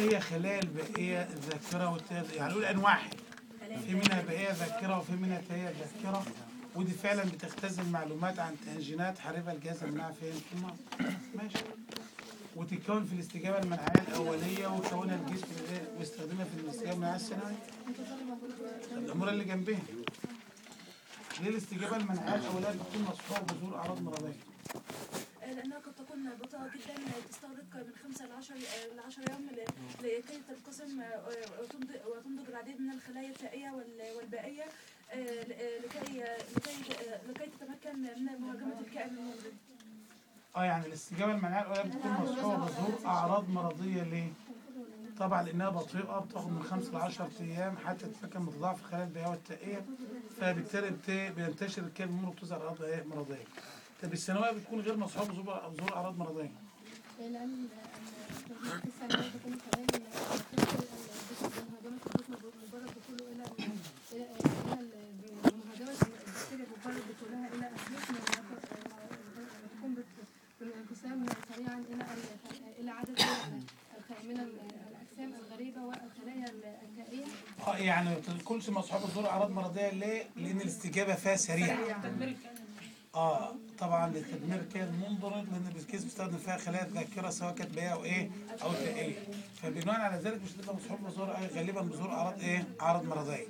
هي خلايا البقيه الذاكره والتالي يعني نقول انواعها في منها بقيه ذاكره وفي منها تهيئه ذاكره ودي فعلا بتختزن معلومات عن تنجينات حاربه الجهاز المناعي فين في المخ ماشي وتتكون في الاستجابه المناعيه الاوليه وتكونها الجسم الغذائي ويستخدمها في الاستجابه المناعيه الثانويه الامور اللي جنبها ليه الاستجابه المناعيه الاوليه بتكون مصحوبه بظهور اعراض مرضيه لأنها قد تكون بطيئة جدا تستغرق من خمسة لعشر لعشر أيام ل- لكي تنقسم آه، وتنضج وتنضج العديد من الخلايا التائية وال- والبائية آه، ل- آه، لكي لكي آه، لكي تتمكن من مهاجمة الكائن المنضج. اه يعني الاستجابه المناعيه الاوليه بتكون مصحوبه بظهور اعراض مرضيه ليه؟ طبعا لانها بطيئه بتاخد من 5 ل 10 ايام حتى تتمكن من تضاعف الخلايا البيئيه والتائيه فبالتالي بت- بينتشر الكلى المر وبتظهر اعراض إيه؟ مرضيه. طب الثانويه بتكون غير مصحوبه بظهور بظهور اعراض مرضيه. لأن القصة اللي بتكون كمان مهاجمة الجسم مجرد دخوله إلى إلى إلى مهاجمة البكتيريا مجرد دخولها إلى أسلوب تقوم بالانقسام سريعا إلى ال- إلى عدد من من الأجسام الغريبة والخلايا الكائية اه يعني ما بتكونش مصحوبه بظهور اعراض مرضيه ليه؟ لان الاستجابه فيها سريعه. اه طبعا لتدمير كائن منضرب لان الكيس بيستخدم فيها خلايا الذاكره سواء كانت بيئيه او ايه او تائيه فبناء على ذلك مش هتبقى مصحوبه بظهور أي- غالبا بظهور اعراض ايه؟ اعراض مرضيه.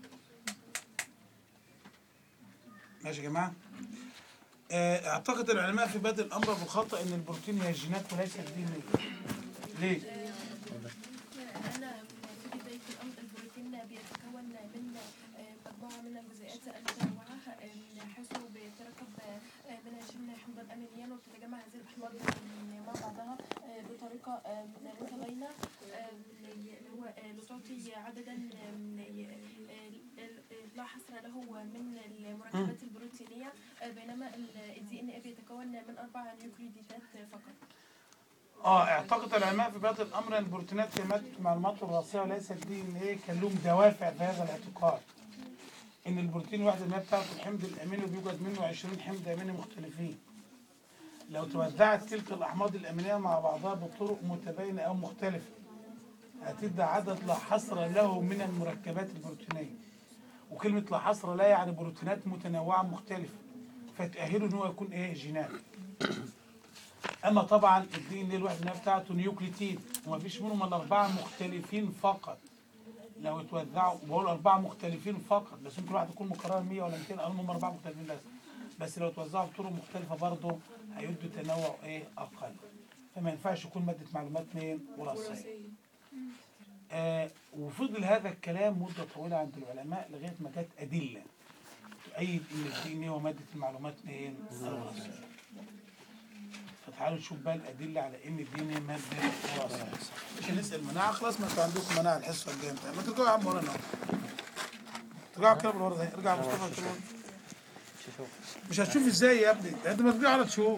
ماشي يا جماعه؟ آه، اعتقد العلماء في بدء الامر بالخطا ان البروتين هي الجينات وليس الدي ان ليه؟ أنا في بداية الأمر البروتين بيتكون من آه، مجموعة من الجزيئات المتنوعة آه، حيث بيتركب آه، من 20 حمضا أمينيا وبتتجمع هذه الأحماض مع بعضها آه، بطريقة آه، متباينة آه، اللي هو آه، لتعطي عددا آه، آه، لا حصر له من المركبات البروتينية آه، بينما الدي ان اي بيتكون من أربع نيوكليديدات فقط. اه اعتقد العلماء في بدء الامر ان البروتينات هي ماده المعلومات الوراثيه وليس الدي ان ايه كان لهم دوافع في هذا الاعتقاد ان البروتين الواحد ما بتاعته الحمض الاميني وبيوجد منه 20 حمض اميني مختلفين لو توزعت تلك الاحماض الامينيه مع بعضها بطرق متباينه او مختلفه هتدي عدد لا حصر له من المركبات البروتينيه وكلمه لا حصر لا يعني بروتينات متنوعه مختلفه فتأهله ان هو يكون ايه جينات اما طبعا الدي ان الوحده بتاعته نيوكليتيد وما فيش منهم الا اربعه مختلفين فقط لو اتوزعوا بقول اربعه مختلفين فقط بس ممكن واحد يكون مكرر 100 ولا 200 او هم اربعه مختلفين بس بس لو اتوزعوا بطرق مختلفه برضه هيدوا تنوع ايه اقل فما ينفعش يكون ماده معلومات مين وراثيه آه وفضل هذا الكلام مده طويله عند العلماء لغايه ما جت ادله تؤيد ان الدي ان هو ماده المعلومات مين الوراثيه فتعالوا نشوف بقى الادله على ان الدين ماده وراثه مش هنسال مناعه خلاص ما انتوا عندكم مناعه الحصه الجايه ما ترجعوا يا عم ورانا ترجعوا كده بالورا ده ارجع مصطفى كده مش هتشوف ازاي يا ابني انت ما ترجع على تشوف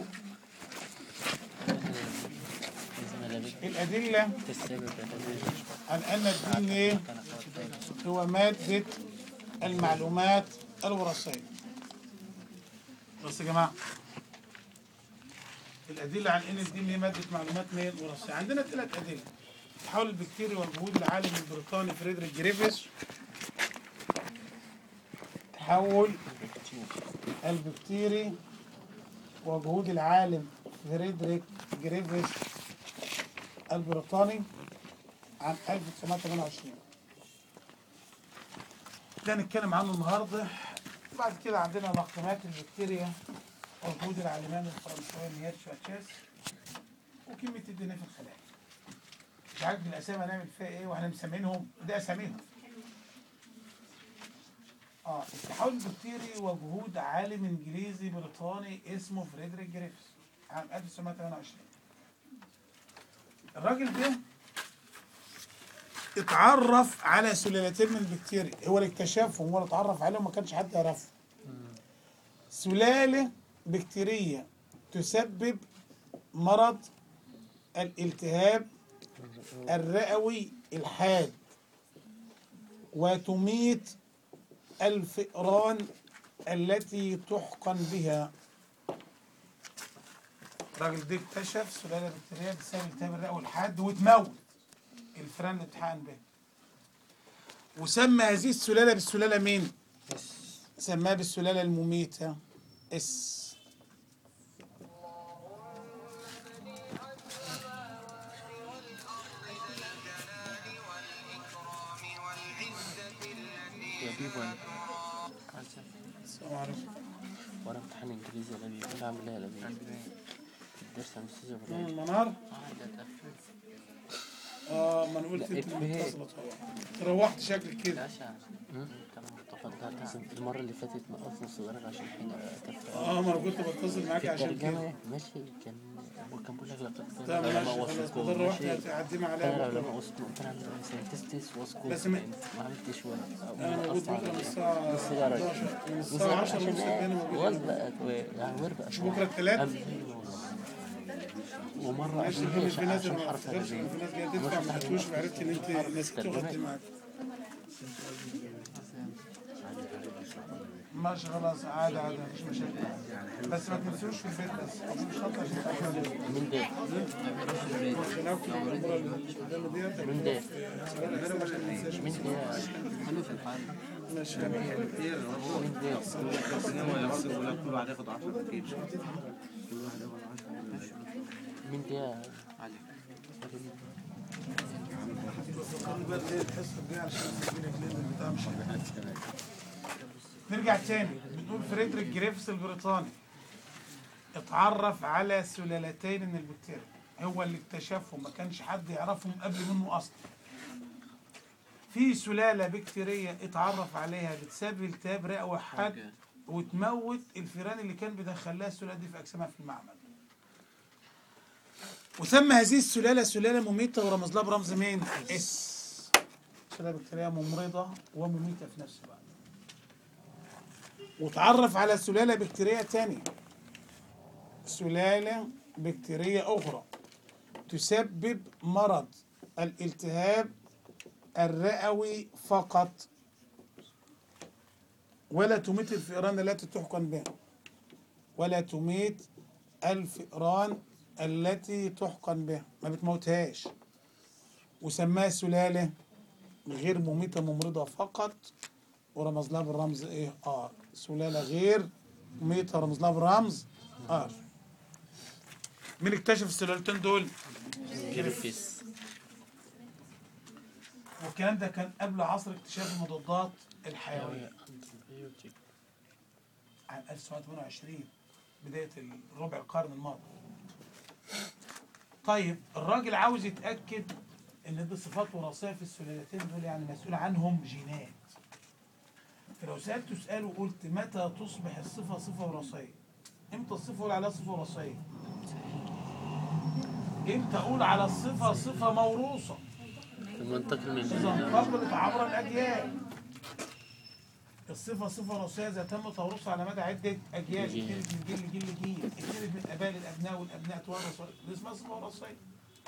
الادله عن ان الدين ايه هو ماده المعلومات الوراثيه بص يا جماعه الأدلة عن إن الدين هي مادة معلومات مين وراثية عندنا ثلاث أدلة تحول البكتيريا والجهود العالم البريطاني فريدريك جريفيس تحول البكتيري وجهود العالم فريدريك جريفيس البريطاني عام 1928 ده نتكلم عنه النهارده بعد كده عندنا مقدمات البكتيريا وجود العالمان الفرنسيين نياتش واتشاس وكلمة الدي في الخلايا مش عارف الأسامي هنعمل فيها إيه وإحنا مسمينهم ده أساميهم اه التحول البكتيري وجهود عالم انجليزي بريطاني اسمه فريدريك جريفس عام 1928 الراجل ده اتعرف على سلالتين من البكتيريا هو اللي اكتشفهم هو اللي اتعرف عليهم ما كانش حد يعرفهم سلالة بكتيرية تسبب مرض الالتهاب الرئوي الحاد وتميت الفئران التي تحقن بها الراجل ده اكتشف سلالة بكتيرية بسبب التهاب الرئوي الحاد وتموت الفئران اللي بتحقن بها وسمى هذه السلالة بالسلالة مين؟ سماها بالسلالة المميتة اس السلام عليكم وانا امتحان انجليزي يا لبيب انا اعمل ايه يا لبيب الدرس عن الاستاذ ابراهيم منار اه ده اتقفل اه ما انا قلت لا، انت إيه؟ متصلة طبعا روحت شكلك كده لا عشان كلام مصطفى ده لازم المره اللي فاتت نقص نص درجه عشان حين اتقفل اه ما انا كنت بتصل معاك في عشان الترجمه كده ماشي كان هو كان بيقول لك لا تقتل طب العلماء ماشي خلاص وسكون بدل روحت ماشي هتعدينا كان عليها العلماء بكره وسكون كان عامل ساينتستس وسكون بس ما- ما عملتش ولا انا موجود نقصت على بكره من إيه؟ الساعة نص درجه 11 من نص الساعة درجة 10 عشان ونص ايه الدنيا وز موجودة بقى يعني وير بقى مش بكره الثلاث ومره ماشي عشان في ايه في ناس عشان ما حرف افتكرش الرجل في ناس جايه تدفع ما خدتوش وعرفت ان انت نسيت وخدت معاك ماشي خلاص عادي عادي مفيش مشاكل بس ما تنسوش في البيت بس مش شرط عشان تاكلوا من ده عشان اكل الامور اللي قدامي ديت من ده غيرهم عشان ما ننساش من ده ماشي من ده من ده الحصه الجايه عشان تسجيل الليل بتاع مش نرجع تاني بنقول فريدريك جريفس البريطاني اتعرف على سلالتين من البكتيريا هو اللي اكتشفهم ما كانش حد يعرفهم قبل منه اصلا في سلالة بكتيرية اتعرف عليها بتسبب التهاب رئوي حاد وتموت الفيران اللي كان بيدخل لها السلالة دي في أجسامها في المعمل وسمى هذه السلالة سلالة مميتة ورمز لها برمز مين؟ اس سلالة بكتيرية ممرضة ومميتة في نفس الوقت وتعرف على سلالة بكتيرية تانية سلالة بكتيرية أخرى تسبب مرض الالتهاب الرئوي فقط ولا تميت الفئران التي تحقن بها ولا تميت الفئران التي تحقن بها ما بتموتهاش وسماها سلالة غير مميتة ممرضة فقط ورمز لها بالرمز ايه ار سلالة غير مميتة رمز لها بالرمز ار مين اكتشف السلالتين دول؟ جريفيس والكلام ده كان قبل عصر اكتشاف المضادات الحيوية عام 1928 بداية الربع القرن الماضي طيب الراجل عاوز يتأكد ان دي صفات وراثية في السلالتين دول يعني مسؤول عنهم جينات فلو سألته سؤال وقلت متى تصبح الصفة صفة وراثية امتى الصفة اقول عليها صفة وراثية امتى اقول على الصفة صفة موروثة المنتقل من إذا انتقلت عبر الأجيال الصفة صفة وراثية إذا تم توارثها على مدى عدة أجيال جيل. اتنقلت من جيل لجيل لجيل اتنقلت من الآباء للأبناء والأبناء توارثوا دي اسمها صفة وراثية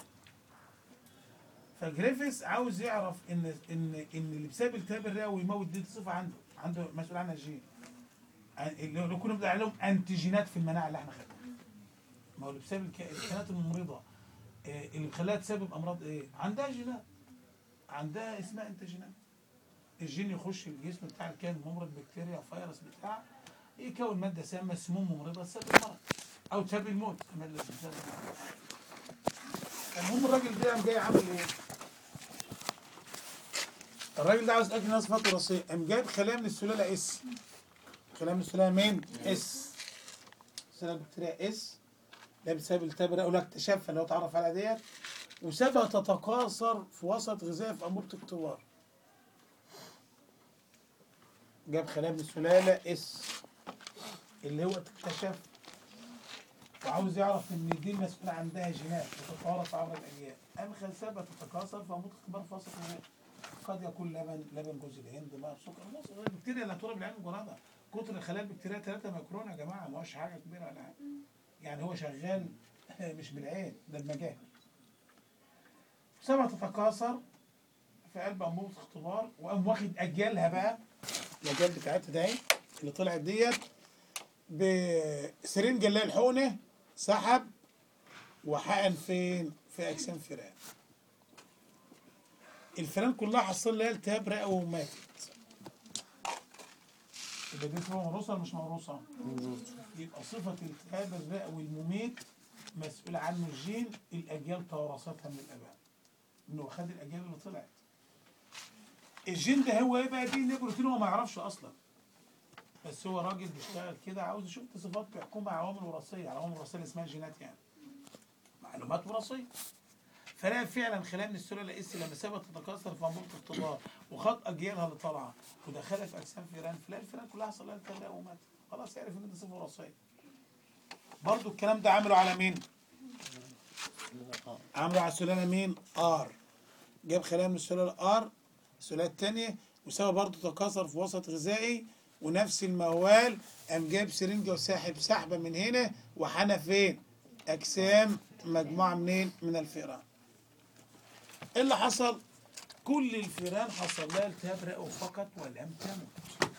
فجريفيس عاوز يعرف إن إن إن اللي بسبب التهاب الرئوي يموت دي صفة عنده عنده مسؤول عنها جين عن- اللي اللي كنا بنقول عليهم أنتيجينات في المناعة اللي احنا خدناها ما هو اللي بسبب الك- الكائنات الممرضة آه، اللي بيخليها تسبب أمراض إيه؟ عندها جينات عندها اسمها انتاجينات الجين يخش الجسم بتاع الكائن الممرض بكتيريا فيروس بتاع يكون ماده سامه سموم ممرضه تسبب المرض او تسبب الموت الماده اللي بتسبب الموت. المهم الراجل ده قام جاي عامل ايه؟ الراجل ده عاوز يتاكد انها صفات وراثيه قام جايب خلايا من السلاله اس خلايا من السلاله مين؟ اس سلاله بكتيريا اس ده بسبب التهاب الرئوي اللي هو اكتشفها اللي هو اتعرف عليها ديت وسابها تتكاثر في وسط غذائي في أنبوبة اختبار جاب خلايا من السلالة اس اللي هو اكتشف وعاوز يعرف ان دي المسؤولة عندها جينات وتتوارث عبر الأجيال قام خل سابها تتكاثر في أنبوبة اختبار في وسط غذائي قد يكون لبن لبن جوز الهند ماء سكر مصر البكتيريا لا ترى بالعين المجردة كتر خلايا البكتيريا 3 ميكرون يا جماعة ما هوش حاجة كبيرة ولا حاجة يعني هو شغال مش بالعين ده بمجال سابها تتكاثر في قلب انبوبه اختبار وقام واخد اجيالها بقى الاجيال بتاعتها ده اهي اللي طلعت ديت بسرنجه اللي هي الحقنه سحب وحقن فين؟ في اجسام فئران الفئران كلها حصل لها التهاب رئوي وماتت يبقى دي صفة موروثة ولا مش موروثة؟ يبقى صفة التهاب الرئوي المميت مسؤول عنه الجين الأجيال توارثتها من الآباء إنه خد الأجيال اللي طلعت الجين ده هو ايه بقى دي اللي بروتين هو ما يعرفش اصلا بس هو راجل بيشتغل كده عاوز يشوف صفات بيحكمها عوامل وراثيه عوامل وراثيه اللي اسمها جينات يعني معلومات وراثيه فلا فعلا خلايا من السلاله اس لما سابت تتكاثر في انبوبه الاختبار وخد اجيالها اللي طالعه ودخلها في اجسام فيران فلا الفيران كلها حصل لها التهاب ومات خلاص عرف ان دي صفه وراثيه برضو الكلام ده عمله على مين؟ عمله على السلاله مين؟ ار جاب خلايا من السلاله ار السلاله الثانيه وسبب برضه تكاثر في وسط غذائي ونفس الموال قام جاب سرنجه وساحب سحبه من هنا وحنى فين؟ اجسام مجموعه منين؟ من الفئران. ايه اللي حصل؟ كل الفئران حصل لها التهاب رئوي فقط ولم تمت.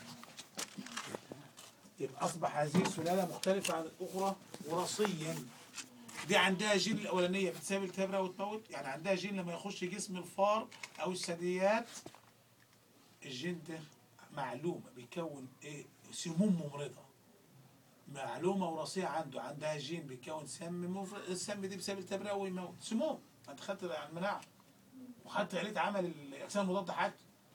يبقى اصبح هذه السلاله مختلفه عن الاخرى وراثيا. دي عندها جين الاولانيه بتسبب التهاب رئوي وتموت، يعني عندها جين لما يخش جسم الفار او الثدييات الجين ده معلومه بيكون ايه؟ سموم ممرضه. معلومه وراثيه عنده عندها جين بيكون سم مفرط السم دي بسبب التهاب رئوي ويموت سموم ما انت خدت على المناعه وخدت آلية عمل الاجسام المضاده حتى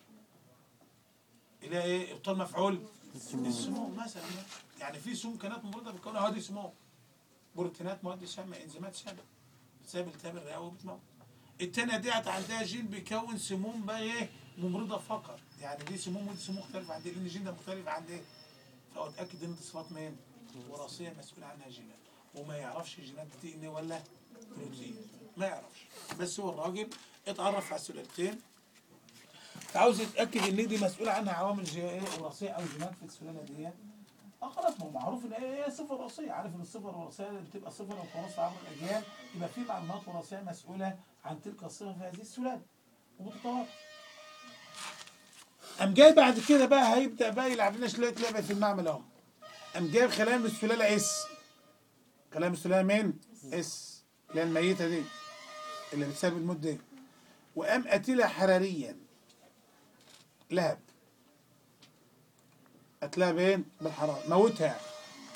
الى ايه ابطال مفعول السموم مثلا يعني في سموم كانت ممرضه بتكون هذه سموم بروتينات مواد سامه انزيمات سامه بسبب التهاب الرئوي بتموت التانية ديت عندها جين بيكون سموم بقى ايه ممرضه فقط يعني دي سموم ودي سموم مختلفه عن دي لان الجين ده مختلف عن دي فهو اتاكد ان دي صفات مين؟ وراثيه مسؤول عنها جينات وما يعرفش الجينات دي دي ان ايه ولا بروتين ما يعرفش بس هو الراجل اتعرف على السلالتين عاوز يتاكد ان دي مسؤول عنها عوامل جي- ايه وراثيه او جينات في السلاله دي اه خلاص ما هو معروف ان هي هي صفه وراثيه عارف ان الصفه الوراثيه اللي بتبقى صفه لو تواصل عبر الاجيال يبقى في معلومات وراثيه مسؤوله عن تلك الصفه في هذه السلاله وبتتوارث قام جاي بعد كده بقى هيبدا بقى يلعب لنا شويه لعبه في المعمل اهو قام جايب خلايا من السلاله اس خلايا من السلاله مين؟ اس اللي هي الميته دي اللي بتسبب الموت دي وقام قتلها حراريا لهب قتلها بين بالحراره موتها يعني.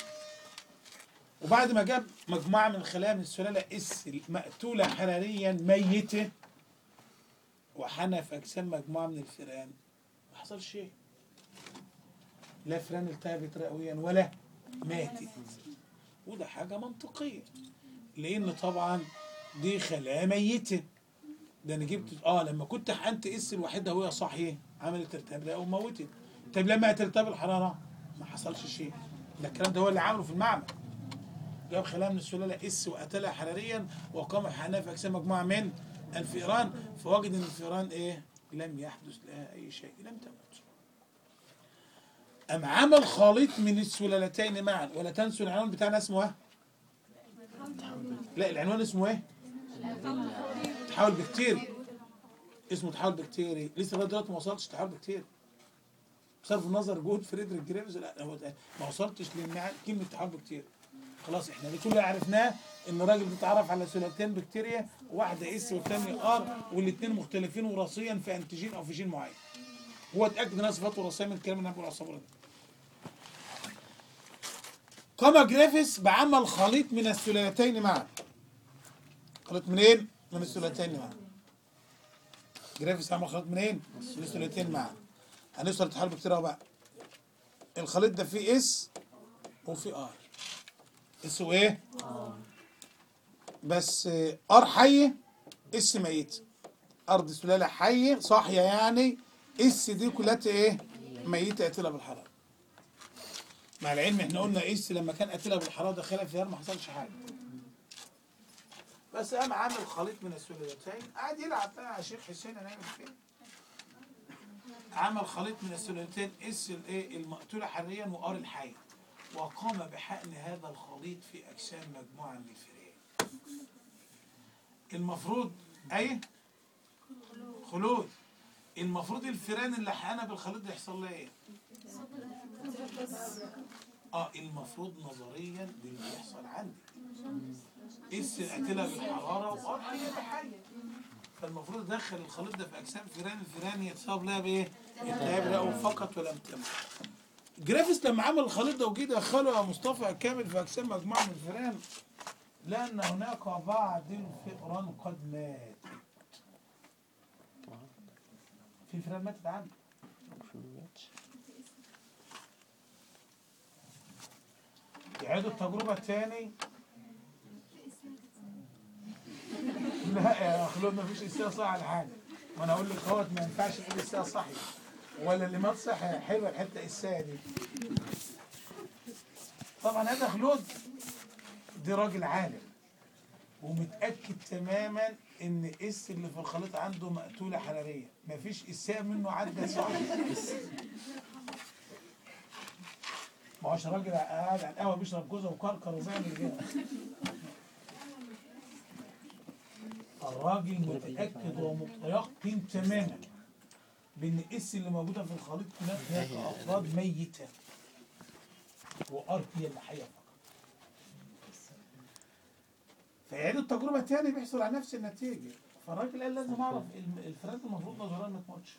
وبعد ما جاب مجموعه من الخلايا من السلاله اس مقتوله حراريا ميته وحنى في اجسام مجموعه من الفئران ما حصل شيء لا فئران التهبت رئويا ولا ماتت وده حاجه منطقيه لان طبعا دي خلايا ميته ده انا جبت اه لما كنت حقنت اس الوحيده وهي صاحيه عملت ارتهاب رئوي وموتت طب لما ترتاب الحراره ما حصلش شيء ده الكلام ده هو اللي عمله في المعمل جاب خلايا من السلاله اس وقتلها حراريا وقام حقنها في اجسام مجموعه من الفئران فوجد ان الفئران ايه لم يحدث لها اي شيء لم تمت أم عمل خليط من السلالتين معا ولا تنسوا العنوان بتاعنا اسمه ايه؟ لا العنوان اسمه ايه؟ تحول بكتيري اسمه تحول بكتيري لسه لغايه دلوقتي ما وصلتش تحول بكتيري بصرف النظر جهد فريدريك جريفز لا هو ده- ما وصلتش لمعنى كلمه تحول بكتيري خلاص احنا اللي كل اللي عرفناه ان الراجل بيتعرف على سلالتين بكتيريا واحده اس والثانيه ار والاثنين مختلفين وراثيا في انتيجين او في جين معين هو اتاكد انها صفات وراثيه من الكلام اللي انا بقوله على الصبر ده قام جريفيس بعمل خليط من السلالتين معا خليط منين؟ من السلالتين معا جريفيس عمل خليط منين؟ من السلالتين معا هنوصل لتحالف كتير أهو بقى الخليط ده فيه اس وفيه ار اس وايه؟ بس آه، ار حيه اس ميت ارض سلاله حيه صاحيه يعني اس دي كلها ايه؟ ميته قاتله بالحراره مع العلم احنا قلنا اس لما كان قاتلها بالحراره دخلها في النار ما حصلش حاجه بس قام عامل خليط من السلالتين قعد يلعب بقى يا شيخ حسين هنعمل فين عمل خليط من السلالتين اس الايه المقتوله حريا وار الحي وقام بحقن هذا الخليط في اجسام مجموعه من الفئران المفروض اي خلود المفروض الفئران اللي حقنها بالخليط ده يحصل لها ايه اه المفروض نظريا ده اللي بيحصل عندي اس قاتلها بالحراره وار حيه بحيه فالمفروض ادخل الخليط ده في اجسام فيران الفيران يتصاب لها بايه؟ التهاب رئوي فقط ولم تم جرافيس لما عمل الخليط ده وجه دخله يا مصطفى كامل في اجسام مجموعه من الفيران لان هناك بعض الفئران قد مات في فئران ماتت عنده في الماتش يعيدوا التجربة تاني لا يا خلود ما فيش إساءة صح على حاجة ما أنا أقول لك اهوت ما ينفعش نقول إساءة صحي ولا اللي مات صحي حلوة الحتة إساءة دي طبعا هذا خلود دي راجل عالم ومتأكد تماما إن إس اللي في الخليط عنده مقتولة حرارية مفيش إساءة منه عدى صح ما هوش راجل قاعد على القهوه بيشرب جوزه وكركر وبيعمل كده الراجل متاكد ومتيقن تماما بان اس اللي موجوده في الخليط هناك هناك افراد ميته وار هي اللي حيه فقط فيعيد التجربه تاني بيحصل على نفس النتيجه فالراجل قال لازم اعرف الم- الفراخ المفروض نظريا ما تموتش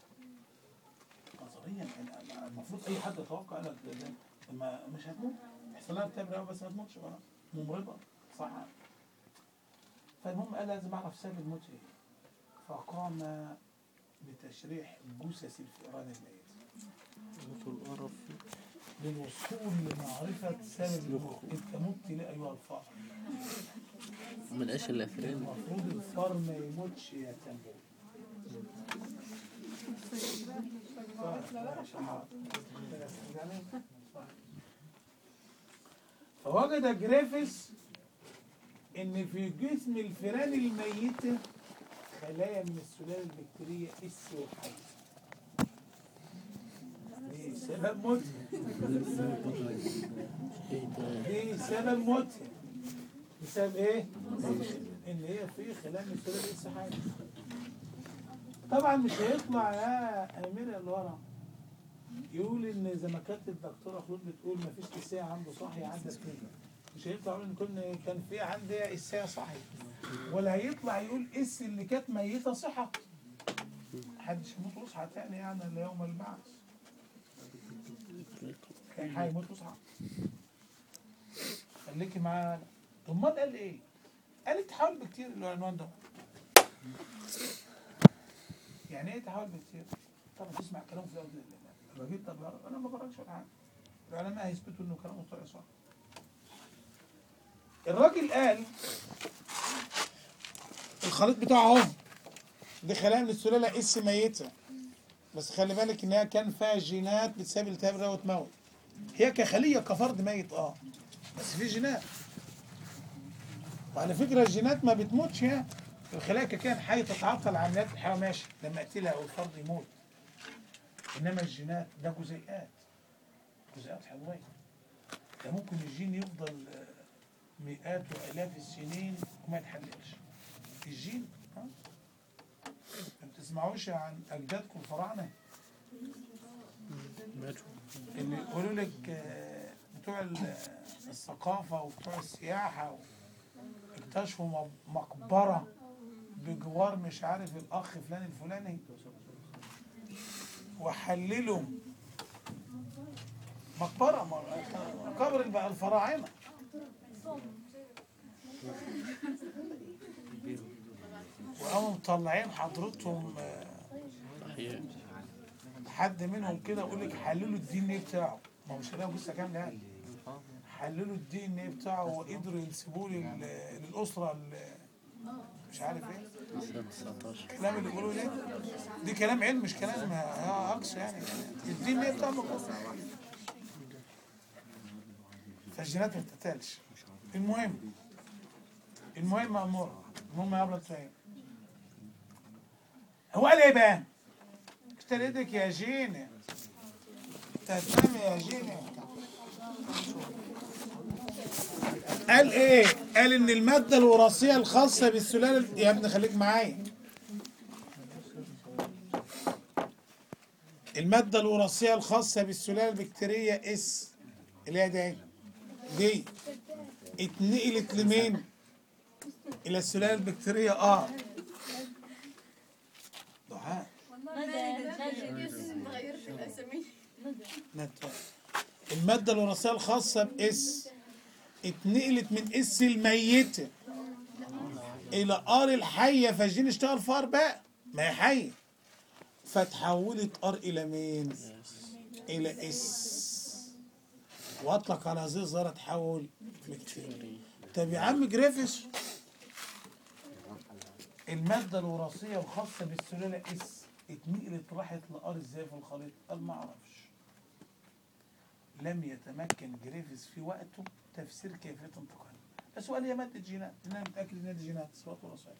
نظريا يعني المفروض اي حد يتوقع قال لك ده- ده ما مش هتموت يحصل لها التهاب رئوي بس ما تموتش بقى ممرضه صح فالمهم قال لازم اعرف سبب الموت ايه فقام بتشريح جثث الفئران الميت موت القرف للوصول لمعرفة سبب الموت انت مت ليه ايها الفأر من ايش الافران المفروض الفار ما يموتش يا تنبو فوجد جريفيس ان في جسم الفئران الميتة خلايا من السلالة البكتيرية اس والحي دي سبب موتها ايه ده دي سبب موتها بسبب ايه؟ ان هي في خلال من السلالة اس حي طبعا مش هيطلع يا امير اللي ورا يقول ان زي ما كانت الدكتوره خلود بتقول ما فيش اساءه عنده صحي عدت كده مش هيطلع يقول ان كنا كان في عندي اساءه صحي ولا هيطلع يقول اس اللي كانت ميته صحت محدش يموت ويصحى تاني يعني الا يوم البعث كان هيموت ويصحى خليكي معانا امال قال ايه؟ قال تحول بكتير العنوان ده يعني ايه تحول بكتير؟ طبعا تسمع كلام في الارض الراجل طب يا رب انا ما بقراش ولا حاجه العلماء هيثبتوا انه كلامه طلع صح الراجل قال الخليط بتاعه اهو دي خلايا من السلاله اس ميته بس خلي بالك انها كان فيها جينات بتسبب التهاب الرئوي وتموت هي كخليه كفرد ميت اه بس في جينات وعلى فكره الجينات ما بتموتش يعني الخلايا كان حي تتعطل عمليات الحياه ماشي لما اقتلها او الفرد يموت انما الجينات ده جزيئات جزيئات حيويه ده ممكن الجين يفضل آه، مئات والاف السنين وما يتحللش الجين ها ما بتسمعوش عن اجدادكم الفراعنه ماتوا اللي يقولوا لك آه، بتوع ال- الثقافه وبتوع السياحه و- اكتشفوا م- مقبره بجوار مش عارف الاخ فلان الفلاني وحللوا مقبره م- مقابر الب- الفراعنه وقاموا مطلعين حضرتهم آه، احياء حد منهم كده يقول لك حللوا الدي ان ايه بتاعه ما هو مش هلاقوا لسه كامله يعني حللوا الدي ان ايه بتاعه وقدروا ينسبوه لل- للاسره ال- مش عارف ايه سنة 19 الكلام اللي بيقولوه ده دي كلام علم مش كلام آه، اقصى يعني الدي ان ايه بتاعه موجود. فالجينات ما بتتقالش المهم المهم يا امور المهم يا ابله سعيد هو قال ايه بقى؟ اشتري ايدك يا جيني تهتم يا جيني قال ايه؟ قال ان المادة الوراثية الخاصة بالسلالة يا ابني خليك معايا المادة الوراثية الخاصة بالسلالة البكتيرية اس اللي هي دي دي اتنقلت لمين؟ إلى السلالة البكتيرية ار غيرت الاسامي ندى المادة الوراثية الخاصة بإس اتنقلت من إس الميتة إلى آر الحية فالجين اشتغل في آر بقى ما هي حية فتحولت آر إلى مين؟ إلى إس وأطلق على هذه الظاهرة تحول بكتيريا طب يا عم جريفيس المادة الوراثية الخاصة بالسلالة إس اتنقلت راحت لآر إزاي في الخليط؟ قال ما أعرفش لم يتمكن جريفيس في وقته تفسير كيفية انتقالها السؤال هي مادة جينات أنا متأكد إن دي جينات سواء وراثية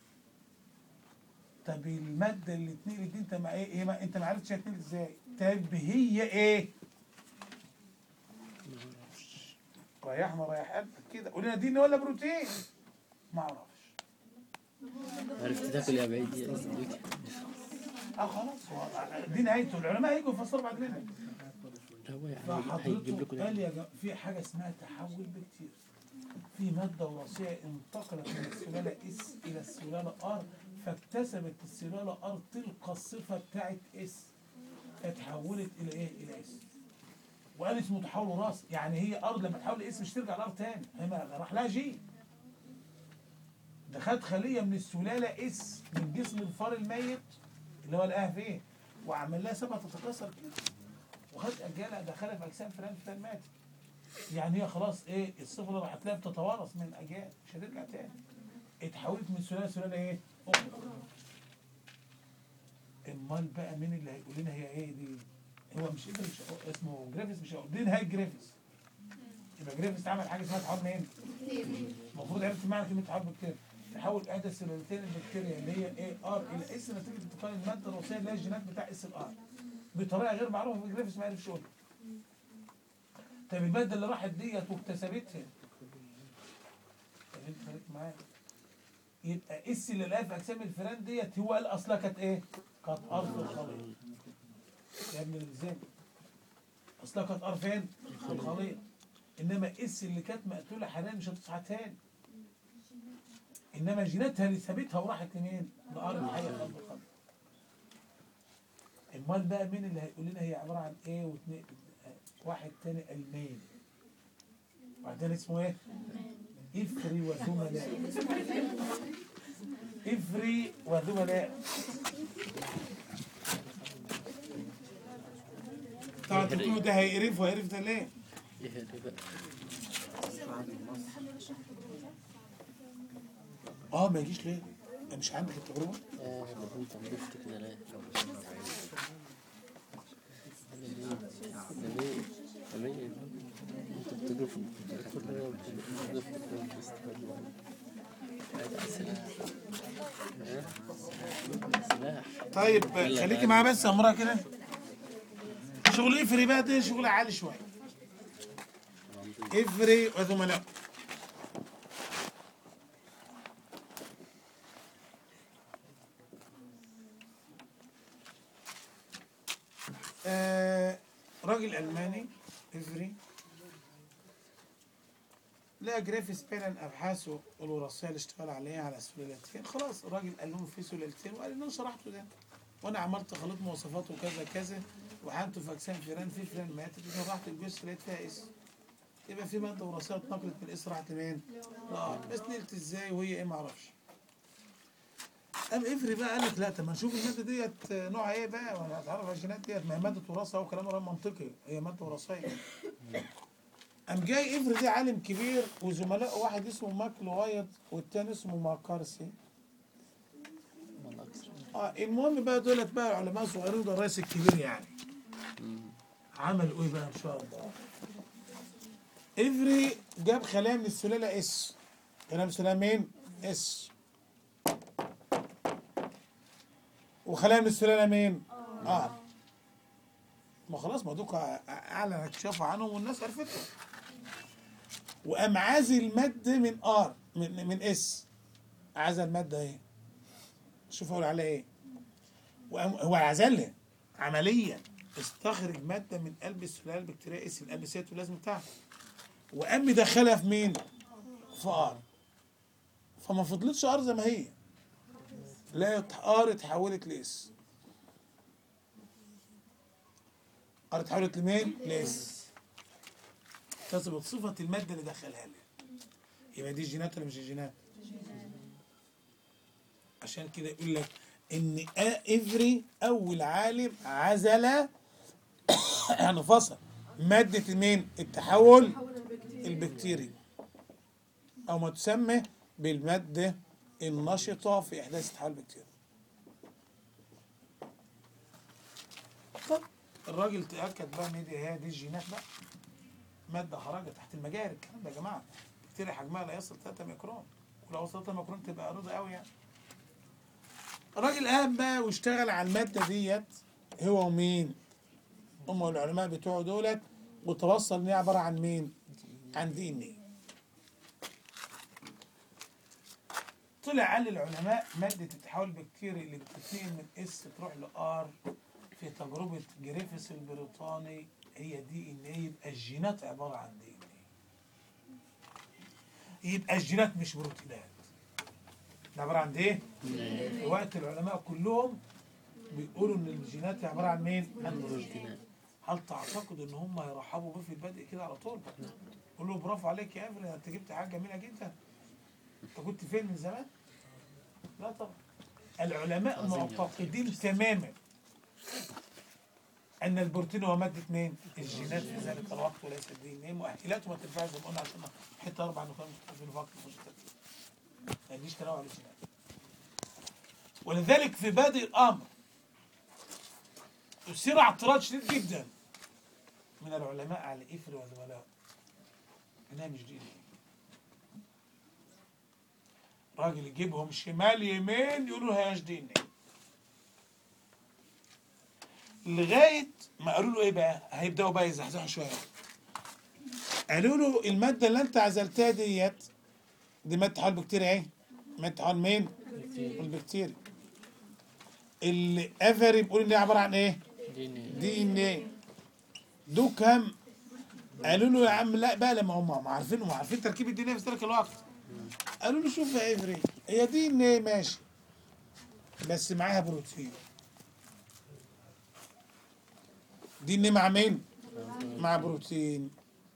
طب المادة اللي اتنقلت دي أنت ما إيه, إيه ما أنت ما عرفتش هي اتنقلت إزاي؟ طب هي إيه؟ ريحنا ريح قلبك كده قول لنا دي ولا بروتين؟ ما أعرفش عرفت تاكل يا بعيد يا صديقي اه خلاص هو دي نهايته العلماء هيجوا يفسروا بعد منك لا هو يعني هيجيب فحضرته لكم قال يا جماعة في حاجة اسمها تحول بكتير في مادة وراثية انتقلت من السلالة اس إلى السلالة ار فاكتسبت السلالة ار تلك الصفة بتاعت اس فتحولت إلى إيه؟ إلى اس وقال اسمه تحول وراثي يعني هي ار لما تحول اس مش ترجع لار تاني هي ما- راح لها جين ده خد خلية من السلالة اس من جسم الفار الميت اللي هو لقاها فين وعمل لها سبعة تتكاثر كده وخد اجيالها دخلها في اجسام فلان فلان ماتت يعني هي خلاص ايه الصفه اللي راحت لها بتتوارث من اجيال مش هترجع تاني اتحولت من سلاله لسلاله ايه؟ اخرى امال بقى مين اللي هيقول لنا هي ايه دي؟ هو مش إبرة مش اسمه جريفيس مش هيقول دي نهايه جريفيس يبقى جريفيس عمل حاجه اسمها تحول منين؟ المفروض عرفت معنى كلمه تحول بكتيريا تحول احدى السلالتين البكتيريا اللي هي ايه ار الى اس نتيجه انتقال الماده الوراثيه اللي هي الجينات بتاع اس الار بطريقه غير معروفه في جريفيس ما عرفش يقولها طب الماده اللي راحت ديت واكتسبتها طب انت خليك معايا يبقى اس اللي لقاها في اجسام الفيران ديت هو قال اصلها كانت ايه؟ كانت ارض الخليط يا ابن الزين اصلها كانت ار فين؟ في الخليط انما اس اللي كانت مقتوله حاليا مش هتصحى تاني انما جيناتها اللي سابتها وراحت لمين؟ لارض الحيه خلف الخليط امال بقى مين اللي هيقول لنا هي عباره عن ايه واثنين واحد تاني المين واحد تاني اسمه ايه؟ افري وذملاء افري وذملاء طبعا تقولوا ده هيقرف وهيقرف ده ليه؟ ايه هذا بقى اه ما يجيش ليه؟ مش عندك التجربه؟ اه ده انت نضفت كده ليه ده ليه ده ليه ده ليه انت بتجري في الدكتور ده بتجري في سلاح ها؟ سلاح طيب خليكي معاه بس يا امرأة كده شغل افري بقى ده شغل عالي شويه افري وزملاء آه راجل الماني افري لا جريفيس فعلا ابحاثه الوراثيه اللي اشتغل عليها على سلالتين خلاص الراجل قال لهم في سلالتين وقال ان انا شرحته ده وانا عملت خليط مواصفاته كذا كذا وحنته في اجسام فيران في فيران ماتت وشرحت الجثه لقيت فيها اسم يبقى في ماده وراثيه اتنقلت من الاسم راحت لمين؟ لا بس نقلت ازاي وهي ايه معرفش قام افري بقى قال لك لا طب ما نشوف الماده ديت نوعها ايه بقى وانا هتعرف على الجينات ديت ما هي ماده وراثه اهو كلام غير منطقي هي ماده وراثيه قام جاي افري ده عالم كبير وزملائه واحد اسمه ماكل وايت والتاني اسمه ماكارسي والله اكثر اه المهم بقى دولت بقى علماء صغيرين وده الرئيس الكبير يعني عملوا ايه بقى ان شاء الله افري جاب خلايا من السلاله اس خلايا من السلاله مين اس وخلايا من السلاله مين اه ما خلاص ما دوك اعلن اكتشاف عنهم والناس عرفتهم وقام عازل ماده من ار من من اس عزل ماده ايه شوف اقول عليها ايه وقام هو عزلها عمليا استخرج ماده من قلب السلاله البكتيريا اس القلب السيتولازم بتاعها وقام دخلها في مين؟ في ار فما فضلتش ار زي ما هي لا ار اتحولت لاس ار اتحولت لمين؟ لاس تثبت صفة المادة اللي دخلها لها يبقى دي جينات ولا مش جينات؟ عشان كده يقول لك ان افري اول عالم عزل يعني فصل مادة مين؟ التحول البكتيري او ما تسمى بالمادة النشطة في احداث التحول البكتيري طب الراجل تأكد بقى ان دي هي دي الجينات بقى مادة خرجت تحت المجاري الكلام ده يا جماعة بكتيريا حجمها لا يصل 3 ميكرون ولو وصلت 3 ميكرون تبقى رضا قوي يعني الراجل قام بقى واشتغل على المادة ديت هو ومين؟ هم العلماء بتوعه دولت وتوصل ان هي عبارة عن مين؟ عن دي ان ايه طلع قال العلماء مادة التحول البكتيري اللي بتتنقل من اس تروح لار في تجربة جريفيس البريطاني هي دي ان ايه يبقى الجينات عبارة عن دي ان ايه يبقى الجينات مش بروتينات ده عبارة عن ايه؟ في وقت العلماء كلهم بيقولوا ان الجينات عبارة عن مين؟ عن بروتينات هل تعتقد ان هم هيرحبوا بيه في البدء كده على طول؟ قول له برافو عليك يا افري انت جبت حاجه جميله جدا انت كنت فين من زمان؟ لا طبعا العلماء معتقدين تماما ان البروتين هو ماده مين؟ الجينات في ذلك الوقت وليس الدين ايه مؤهلاته ما تنفعش زي ما قلنا عشان حته اربع نقاط مختلفين في وقت مش ترتيب ما يجيش تنوع الجينات ولذلك في بادئ الامر يصير اعتراض شديد جدا من العلماء على افري وزملائه انها مش دي راجل يجيبهم شمال يمين يقولوا هياش دين لغايه ما قالوا له ايه بقى هيبداوا بقى يزحزحوا شويه قالوا له الماده اللي انت عزلتها ديت دي ماده تحول بكتيريا ايه ماده تحول مين البكتيريا اللي افري بيقول ان هي عباره عن ايه دي ان ايه دول كام قالوا له يا عم لا بقى لما هم هم عارفين هم عارفين تركيب الدي ان ايه في ذلك الوقت قالوا له شوف يا افري هي دي ان ايه ماشي بس معاها بروتين دي ان ايه مع مين؟ مع بروتين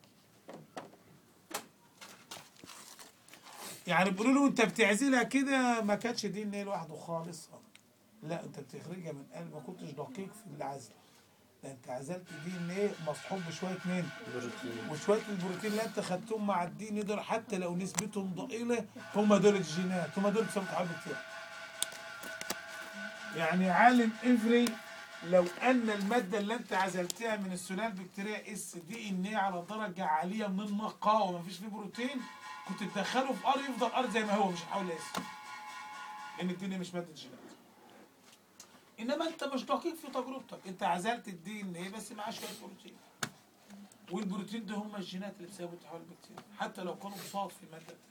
يعني بيقولوا له انت بتعزلها كده ما كانتش دي ان ايه لوحده خالص لا انت بتخرجها من قلب ما كنتش دقيق في العزل ده انت عزلت دي ان ايه مصحوب بشويه مين؟ بروتين وشويه البروتين اللي انت خدتهم مع الدي ان دول حتى لو نسبتهم ضئيله هم دول الجينات هم دول بسبب تحول كتير يعني عالم افري لو ان الماده اللي انت عزلتها من السلاله البكتيريا اس دي ان ايه على درجه عاليه من النقاء ومفيش فيه بروتين كنت تدخله في ار يفضل ار زي ما هو مش هيحاول اس لان الدي ان إيه مش ماده جينات انما انت مش دقيق في تجربتك انت عزلت الدي ان ايه بس معاه شويه بروتين والبروتين ده هم الجينات اللي بسبب تحول البكتيريا حتى لو كانوا بساط في الماده بتاعتها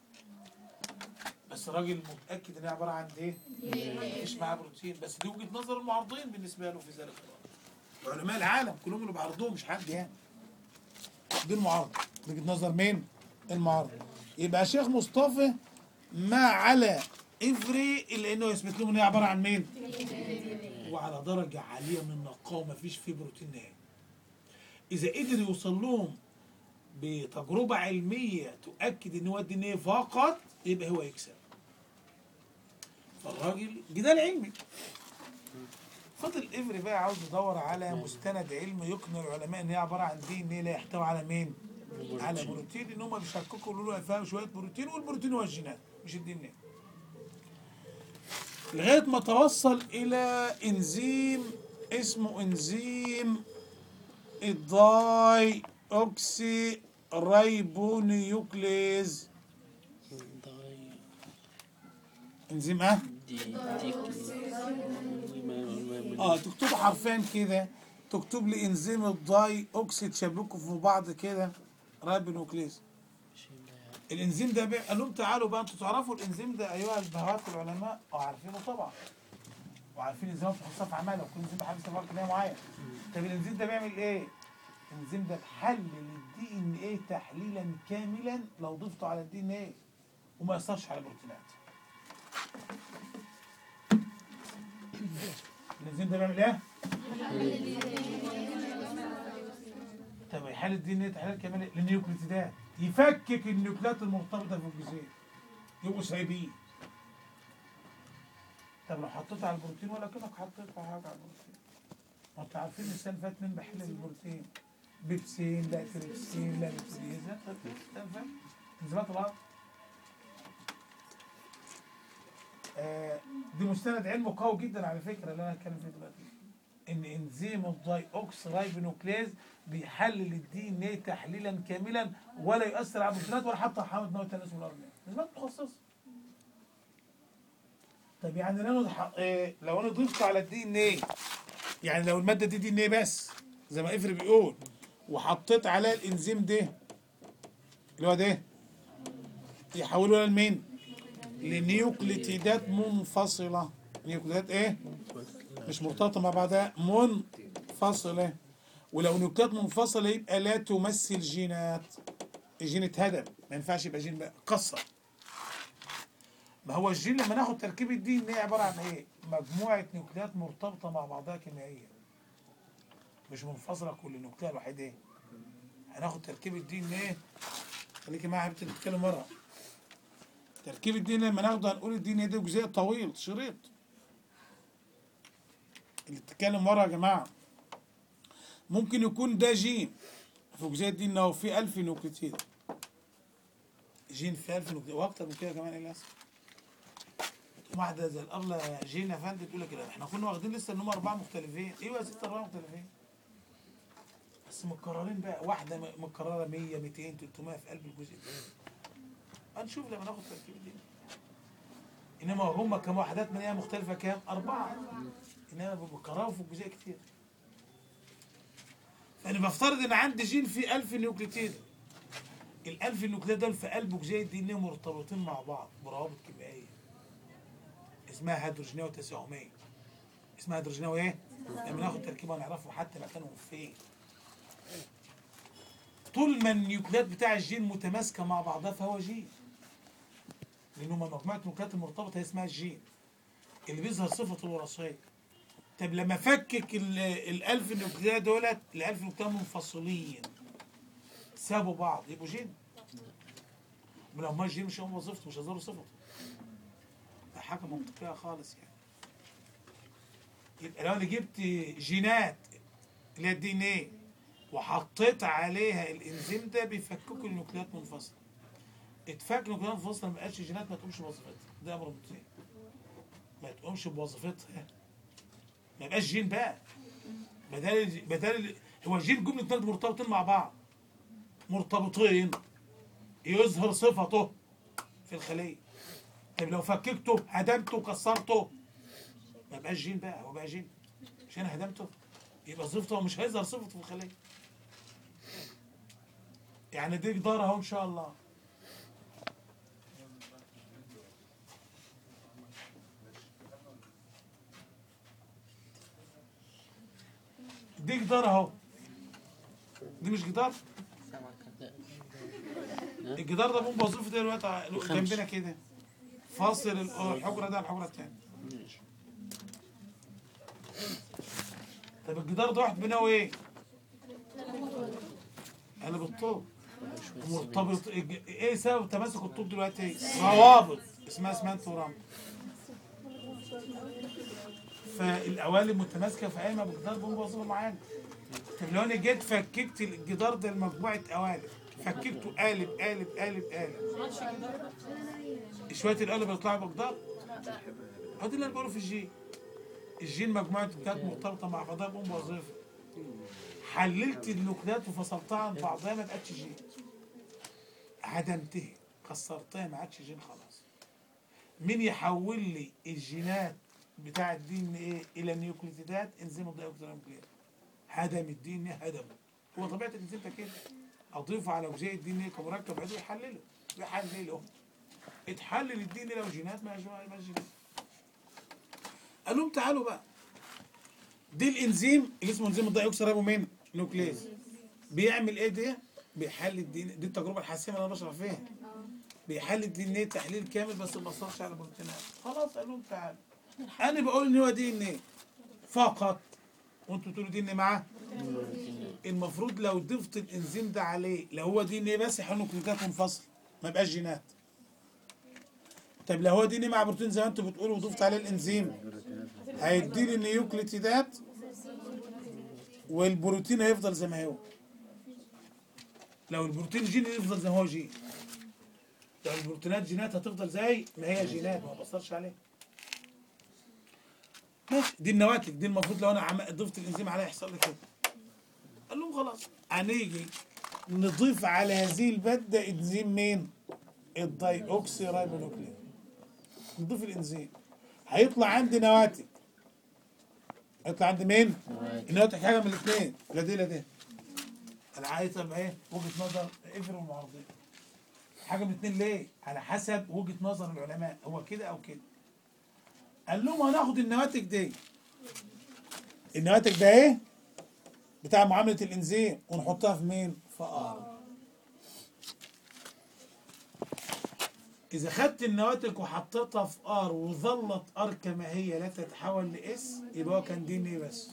بس الراجل متاكد ان هي عباره عن ايه؟ مفيش معاه بروتين بس دي وجهه نظر المعارضين بالنسبه له في ذلك الوقت علماء العالم كلهم اللي بيعرضوه مش حد يعني دي المعارضه وجهه نظر مين؟ المعارضه يبقى شيخ مصطفى ما على افري الا انه يثبت لهم ان هي عباره عن مين؟ وعلى درجه عاليه من النقاء مفيش فيه بروتين نهائي اذا قدر يوصل لهم بتجربه علميه تؤكد ان هو الدي ان ايه فقط يبقى هو يكسب فالراجل جدال علمي فضل افري بقى عاوز يدور على مستند علمي يقنع العلماء ان هي عباره عن دي ان ايه لا يحتوي على مين؟ على بروتين ان هم بيشككوا يقولوا له فيها شويه بروتين والبروتين هو الجينات مش الدي ان ايه لغايه ما توصل الى انزيم اسمه انزيم الداي اوكسي رايبونيوكليز انزيم اه دي دي اه تكتب حرفين كده تكتب لي انزيم الداي اوكسي تشبكوا في بعض كده رايبونيوكليز الانزيم ده بي... قال لهم تعالوا بقى انتوا تعرفوا الانزيم ده ايها البهوات العلماء اه عارفينه طبعا وعارفين انزيم في خصائص اعماله وكل انزيم بحاجه استفاده كيميائيه معين طب الانزيم ده بيعمل ايه؟ الانزيم ده بيحلل الدي ان ايه تحليلا كاملا لو ضفته على الدي ان ايه وما ياثرش على البروتينات الانزيم ده بيعمل ايه؟ طب يحلل الدي ان ايه تحليل كمان للنيوكليتيدات يفكك النيوكليات المرتبطه في الجزيء يبقوا سايبين طب لو حطيت على البروتين ولا كده حطيت على حاجه على البروتين ما انتوا عارفين السنه اللي فاتت مين بحلل البروتين بيبسين لا تريبسين لا بيبسين من زمان طلعت آه، دي مستند علمي قوي جدا على فكره اللي انا هتكلم فيه دلوقتي ان انزيم الداي اوكس رايبونوكليز بيحلل الدي ان ايه تحليلا كاملا ولا يؤثر على البروتينات ولا حتى حامض نووي التناسل الارضي نسبات متخصصه طب يعني لو انا ح- إيه لو انا ضفت على الدي ان ايه يعني لو الماده دي دي ان ايه بس زي ما افري بيقول وحطيت عليها الانزيم ده اللي هو ده يحولوها لمين؟ لنيوكليتيدات منفصله نيوكليتيدات ايه؟ مش مرتبطه مع بعضها منفصله ولو نيوكليات منفصله يبقى لا تمثل جينات الجين اتهدم ما ينفعش يبقى جين بقى قصر ما هو الجين لما ناخد تركيب الدي ان ايه عباره عن ايه؟ مجموعه نيوكليات مرتبطه مع بعضها كيميائيا مش منفصله كل نيوكليه لوحدها ايه؟ هناخد تركيب الدي ان ايه خليكي معايا حبيبتي نتكلم مره تركيب الدي ان ايه لما ناخده هنقول الدي ان ايه ده جزيء طويل شريط اللي بتتكلم ورا يا جماعه ممكن يكون ده جين في جزيء الدي ان هو فيه 1000 نيوكليتيد جين في 1000 نيوكليتيد واكتر من كده كمان للاسف تقوم واحده زي الابله جين يا فندم تقول لك كده احنا كنا واخدين لسه ان هم اربعه مختلفين ايوه يا ست اربعه مختلفين بس متكررين بقى واحده م- متكرره 100 200 300 في قلب الجزء الثاني هنشوف لما ناخد تركيب دي انما هم كم وحدات من هي مختلفه كام اربعه انما بيكرروا في الجزيء كتير فانا بفترض ان عندي جين فيه 1000 نيوكليتيد ال 1000 نيوكليتيد دول في قلب جزيء الدي ان مرتبطين مع بعض بروابط كيميائيه اسمها هيدروجينيه وتساهميه اسمها هيدروجينيه وايه؟ لما ناخد تركيبها نعرفه حتى مكانهم فين طول ما النيوكليات بتاع الجين متماسكه مع بعضها فهو جين لان هما مجموعه نيوكليات المرتبطه هي اسمها الجين اللي بيظهر صفته الوراثيه طب لما فكك ال- الالف نيوكليات دولت الالف نيوكليات منفصلين سابوا بعض يبقوا جين ولو ما الجين مش هم وظيفته مش هيظهروا صفته ده حاجه منطقيه خالص يعني يبقى لو انا جبت جينات اللي هي الدي ان ايه وحطيت عليها الانزيم ده بيفككوا النيوكليات منفصله اتفك نيوكليات منفصله ما بقاش جينات ما تقومش بوظيفتها ده امر منتهي ما تقومش بوظيفتها ما يبقاش جين بقى بدل بدل هو الجين جمله اتنين مرتبطين مع بعض مرتبطين يظهر صفته في الخليه طب لو فككته هدمته كسرته ما يبقاش جين بقى هو بقى جين مش انا هدمته يبقى صفته مش هيظهر صفته في الخليه يعني دي جدار اهو ان شاء الله دي جدار اهو دي مش جدار الجدار ده بيقوم بوظيفه ايه دلوقتي ع- جنبنا كده فاصل ال- الحجره ده عن الحجره الثانيه طب الجدار ده واحد بينه ايه؟ قلب الطوب مرتبط الج- ايه سبب تماسك الطوب دلوقتي؟ روابط اسمها اسمنت ورمل فالقوالب متماسكه في قايمه بالجدار بيقوم بوظيفه معينه طب لو انا جيت فككت الجدار ده لمجموعه قوالب فككته قالب قالب قالب قالب شويه القالب يطلعوا بجدار هو ده اللي انا بقوله في الجين الجين مجموعه نيوكليات مرتبطه مع بعضها بقوم بوظيفه حللت النيوكليات وفصلتها عن بعضها ما بقتش جين هدمتها كسرتها ما عادش جين خلاص مين يحول لي الجينات بتاع الدي ان ايه الى نيوكليتيدات انزيم الدايوكسيريبوكليت هدم الدي ان ايه هدمه هو طبيعه الانزيم ده كده اضيفه على جزيء الدي ان ايه كمركب عضوي يحلله يحلله اتحلل الدي ان ايه لو جينات ما ما جينات قال لهم تعالوا بقى دي الانزيم اللي اسمه انزيم الدايوكسيريبو مين نوكليز بيعمل ايه ده بيحلل الدي ان دي التجربه الحاسمه اللي انا بشرح فيها بيحلل الدي ان ايه تحليل كامل بس ما اثرش على البروتينات خلاص قال لهم تعالوا انا بقول ان هو دي ان ايه فقط وانتوا تقولوا دي ان معاه المفروض لو ضفت الانزيم ده عليه لو هو دي ان ايه بس يحول نيوكليوتيدات منفصل ما يبقاش جينات طب لو هو دي ان مع بروتين زي ما انتوا بتقولوا وضفت عليه الانزيم هيديني النيوكليوتيدات والبروتين هيفضل زي ما هو لو البروتين جين يفضل زي ما هو جين لو البروتينات جينات هتفضل زي ما هي جينات ما بأثرش عليها ماشي دي النواتج دي المفروض لو انا عم ضفت الانزيم عليها يحصل لي كده قال لهم خلاص هنيجي نضيف على هذه الماده انزيم مين؟ الداي اوكسي رايبونوكليك نضيف الانزيم هيطلع عندي نواتج هيطلع عندي مين؟ النواتج حاجه من الاثنين لا دي لا دي انا عايز ابقى ايه؟ وجهه نظر افر والمعارضين حاجه من الاثنين ليه؟ على حسب وجهه نظر العلماء هو كده او كده قال لهم هناخد النواتج دي النواتج ده ايه؟ بتاع معامله الانزيم ونحطها في مين؟ في ار اذا خدت النواتج وحطيتها في ار وظلت ار كما هي لا تتحول لاس يبقى هو كان دي ان ايه بس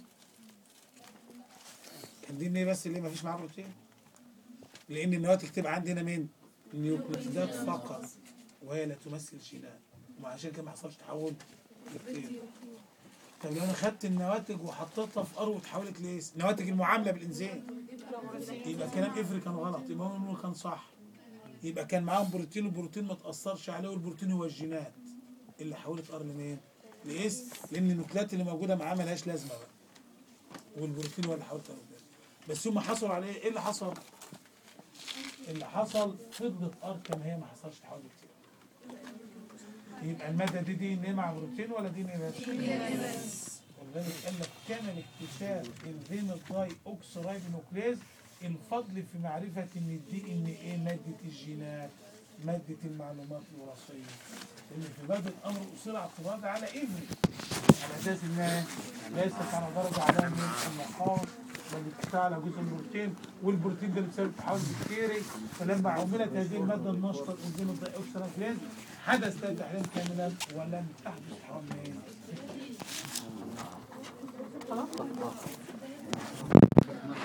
كان دي ان ايه بس اللي ما فيش معاه بروتين لان النواتج تبقى عندنا مين نيوكليوتيدات فقط وهي لا تمثل جينات وعشان كده ما حصلش تحول لكتير طب لو انا خدت النواتج وحطيتها في ار وتحولت لاس نواتج المعامله بالانزيم يبقى كلام افري كان غلط يبقى هو نقول كان صح يبقى كان معاهم بروتين والبروتين ما تاثرش عليه والبروتين هو الجينات اللي حولت ار لمين؟ لاس لان النوكليات اللي موجوده معاه ملهاش لازمه بقى والبروتين هو اللي حولت ار لمين. بس هم حصلوا عليه ايه اللي حصل؟ اللي حصل فضلت ار كما هي ما حصلش تحول كتير يبقى الماده دي دي ان ايه مع بروتين ولا دي ان ايه بس؟ ولذلك قال لك كان الاكتشاف انزيم الداي اوكسرايب نوكليز الفضل في معرفة ان الدي ان ايه مادة الجينات مادة المعلومات الوراثية اللي في باب الامر اصير اعتراض على ابني على اساس انها ليست على درجة عالية من النقاط بل بتشتغل على جزء من البروتين والبروتين ده بسبب تحول بكتيري فلما عملت هذه المادة النشطة الانزيم الداي اوكسرايب حدث لا تحليل كاملا ولم تحدث حرام خلاص